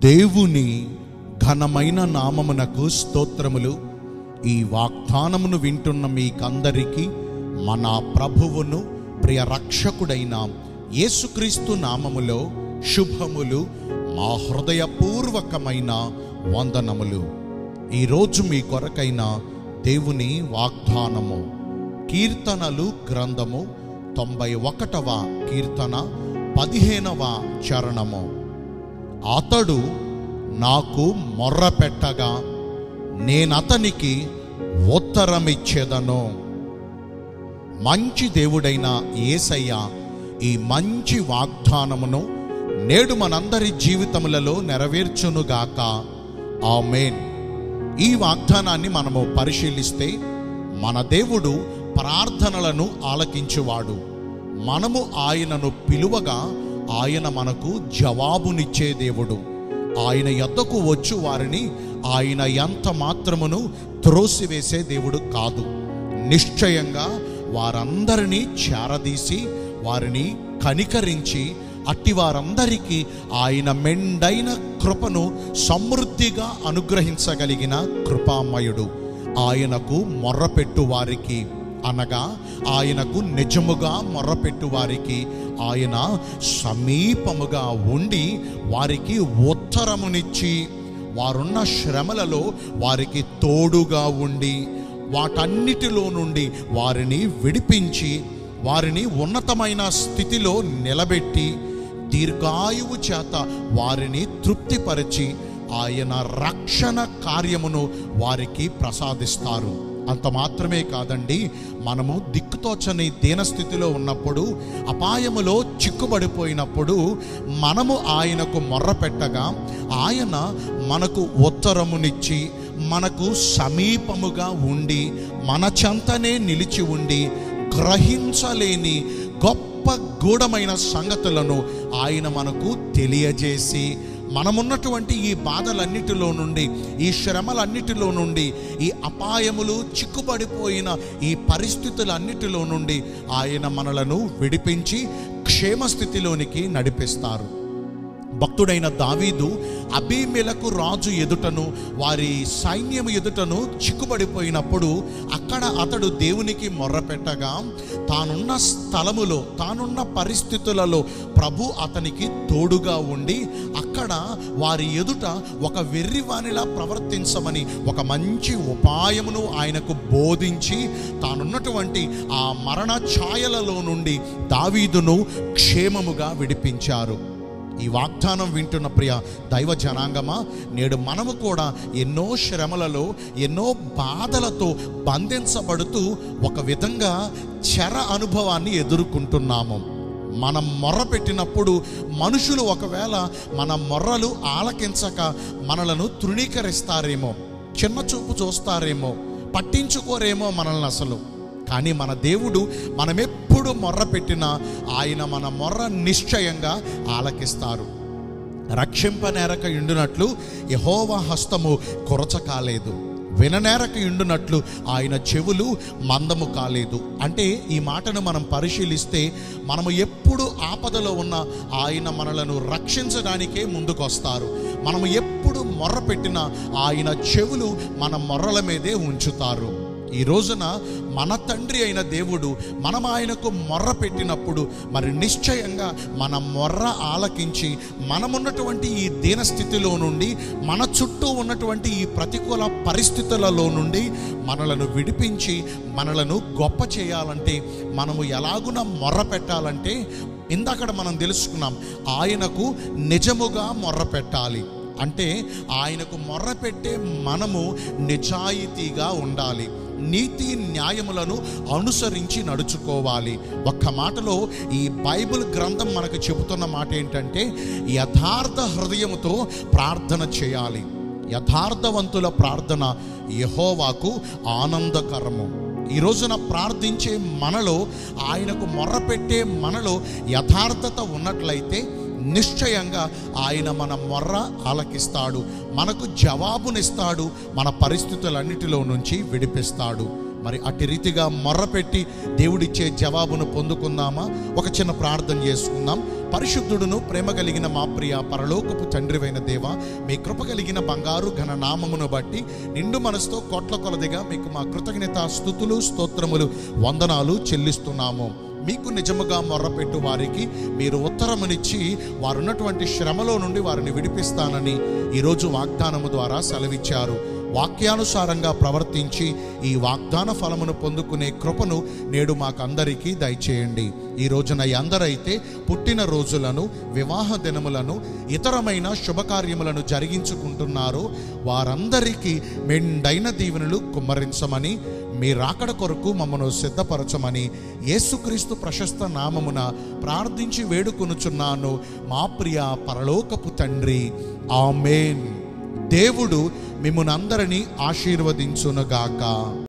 దేవుని ఘనమైన నామమునకు స్తోత్రములు ఈ వాగ్దానమును వింటున్న మీకందరికీ మన ప్రభువును ప్రియ రక్షకుడైన యేసుక్రీస్తు నామములో శుభములు మా హృదయపూర్వకమైన వందనములు ఈరోజు మీ కొరకైన దేవుని వాగ్దానము కీర్తనలు గ్రంథము తొంభై ఒకటవ కీర్తన పదిహేనవ చరణము అతడు నాకు మొర్ర పెట్టగా నేనతనికి ఉత్తరమిచ్చేదను మంచి దేవుడైన యేసయ్య ఈ మంచి వాగ్దానమును నేడు మనందరి జీవితములలో నెరవేర్చునుగాక ఆమేన్ ఈ వాగ్దానాన్ని మనము పరిశీలిస్తే మన దేవుడు ప్రార్థనలను ఆలకించువాడు మనము ఆయనను పిలువగా ఆయన మనకు జవాబునిచ్చే దేవుడు ఆయన యొద్దకు వచ్చు వారిని ఆయన ఎంత మాత్రమును త్రోసివేసే దేవుడు కాదు నిశ్చయంగా వారందరినీ చేరదీసి వారిని కనికరించి అట్టి వారందరికీ ఆయన మెండైన కృపను సమృద్ధిగా అనుగ్రహించగలిగిన కృపామయుడు ఆయనకు మొర్రపెట్టు వారికి అనగా ఆయనకు నిజముగా మొర్రపెట్టు వారికి ఆయన సమీపముగా ఉండి వారికి ఉత్తరమునిచ్చి వారున్న శ్రమలలో వారికి తోడుగా ఉండి వాటన్నిటిలో నుండి వారిని విడిపించి వారిని ఉన్నతమైన స్థితిలో నిలబెట్టి దీర్ఘాయువు చేత వారిని తృప్తిపరిచి ఆయన రక్షణ కార్యమును వారికి ప్రసాదిస్తారు అంత మాత్రమే కాదండి మనము దిక్కుతోచని దీనస్థితిలో ఉన్నప్పుడు అపాయములో చిక్కుబడిపోయినప్పుడు మనము ఆయనకు మొర్ర పెట్టగా ఆయన మనకు ఉత్తరమునిచ్చి మనకు సమీపముగా ఉండి మన చెంతనే నిలిచి ఉండి గ్రహించలేని గొప్ప గూఢమైన సంగతులను ఆయన మనకు తెలియజేసి మనమున్నటువంటి ఈ బాధలన్నిటిలో నుండి ఈ శ్రమలన్నిటిలో నుండి ఈ అపాయములు చిక్కుపడిపోయిన ఈ పరిస్థితులన్నిటిలో నుండి ఆయన మనలను విడిపించి క్షేమస్థితిలోనికి నడిపిస్తారు భక్తుడైన దావీదు అబీమెలకు రాజు ఎదుటను వారి సైన్యము ఎదుటను చిక్కుబడిపోయినప్పుడు అక్కడ అతడు దేవునికి మొర్రపెట్టగా తానున్న స్థలములో తానున్న పరిస్థితులలో ప్రభు అతనికి తోడుగా ఉండి అక్కడ వారి ఎదుట ఒక వెర్రివానిలా ప్రవర్తించమని ఒక మంచి ఉపాయమును ఆయనకు బోధించి తానున్నటువంటి ఆ మరణ ఛాయలలో నుండి దావీదును క్షేమముగా విడిపించారు ఈ వాగ్దానం వింటున్న ప్రియ దైవ జనాంగమా నేడు మనము కూడా ఎన్నో శ్రమలలో ఎన్నో బాధలతో బంధించబడుతూ ఒక విధంగా చెర అనుభవాన్ని ఎదుర్కొంటున్నాము మనం మొర్ర పెట్టినప్పుడు మనుషులు ఒకవేళ మన మొర్రలు ఆలకించక మనలను తృణీకరిస్తారేమో చిన్న చూపు చూస్తారేమో పట్టించుకోరేమో మనల్ని అసలు కానీ మన దేవుడు మనమెప్పుడు మొర్ర పెట్టినా ఆయన మన మొర్ర నిశ్చయంగా ఆలకిస్తారు రక్షింపనేరక ఇండునట్లు యహోవ హస్తము కొరచ కాలేదు విననేరక ఇండునట్లు ఆయన చెవులు మందము కాలేదు అంటే ఈ మాటను మనం పరిశీలిస్తే మనము ఎప్పుడు ఆపదలో ఉన్న ఆయన మనలను రక్షించడానికే ముందుకొస్తారు మనము ఎప్పుడు మొర్ర పెట్టినా ఆయన చెవులు మన మొర్రల మీదే ఉంచుతారు ఈ రోజున మన తండ్రి అయిన దేవుడు మనం ఆయనకు మొర్ర పెట్టినప్పుడు మరి నిశ్చయంగా మన మొర్ర ఆలకించి మనమున్నటువంటి ఈ దీనస్థితిలో నుండి మన చుట్టూ ఉన్నటువంటి ఈ ప్రతికూల పరిస్థితులలో నుండి మనలను విడిపించి మనలను గొప్ప చేయాలంటే మనము ఎలాగున మొర్ర పెట్టాలంటే ఇందాకడ మనం తెలుసుకున్నాం ఆయనకు నిజముగా మొర్ర పెట్టాలి అంటే ఆయనకు మొర్ర పెట్టే మనము నిజాయితీగా ఉండాలి నీతి న్యాయములను అనుసరించి నడుచుకోవాలి ఒక్క మాటలో ఈ బైబిల్ గ్రంథం మనకు చెబుతున్న మాట ఏంటంటే యథార్థ హృదయముతో ప్రార్థన చేయాలి యథార్థవంతుల ప్రార్థన యహోవాకు ఆనందకరము ఈ రోజున ప్రార్థించే మనలో ఆయనకు మొర్రపెట్టే మనలో యథార్థత ఉన్నట్లయితే నిశ్చయంగా ఆయన మన మొర్ర ఆలకిస్తాడు మనకు జవాబునిస్తాడు మన పరిస్థితులన్నిటిలో నుంచి విడిపిస్తాడు మరి అట్టి రీతిగా మొర్రపెట్టి దేవుడిచ్చే జవాబును పొందుకుందామా ఒక చిన్న ప్రార్థన చేసుకుందాం పరిశుద్ధుడును ప్రేమ కలిగిన మా ప్రియ పరలోకపు తండ్రివైన దేవ మీ కృప కలిగిన బంగారు ఘన నామమును బట్టి నిండు మనసుతో కోట్ల కొలదిగా మీకు మా కృతజ్ఞత స్థుతులు స్తోత్రములు వందనాలు చెల్లిస్తున్నాము మీకు నిజముగా మొర్రపెట్టు వారికి మీరు ఉత్తరమునిచ్చి వారున్నటువంటి శ్రమలో నుండి వారిని విడిపిస్తానని ఈరోజు వాగ్దానము ద్వారా సెలవిచ్చారు వాక్యానుసారంగా ప్రవర్తించి ఈ వాగ్దాన ఫలమును పొందుకునే కృపను నేడు మాకందరికీ దయచేయండి ఈ రోజున అందరైతే పుట్టిన రోజులను వివాహ దినములను ఇతరమైన శుభకార్యములను జరిగించుకుంటున్నారో వారందరికీ మెండైన దీవెనలు కుమ్మరించమని మీ రాకడ కొరకు మమ్మను సిద్ధపరచమని యేసుక్రీస్తు ప్రశస్త నామమున ప్రార్థించి వేడుకొనుచున్నాను మా ప్రియ పరలోకపు తండ్రి ఆమెన్ దేవుడు మిమ్మునందరినీ ఆశీర్వదించునుగాక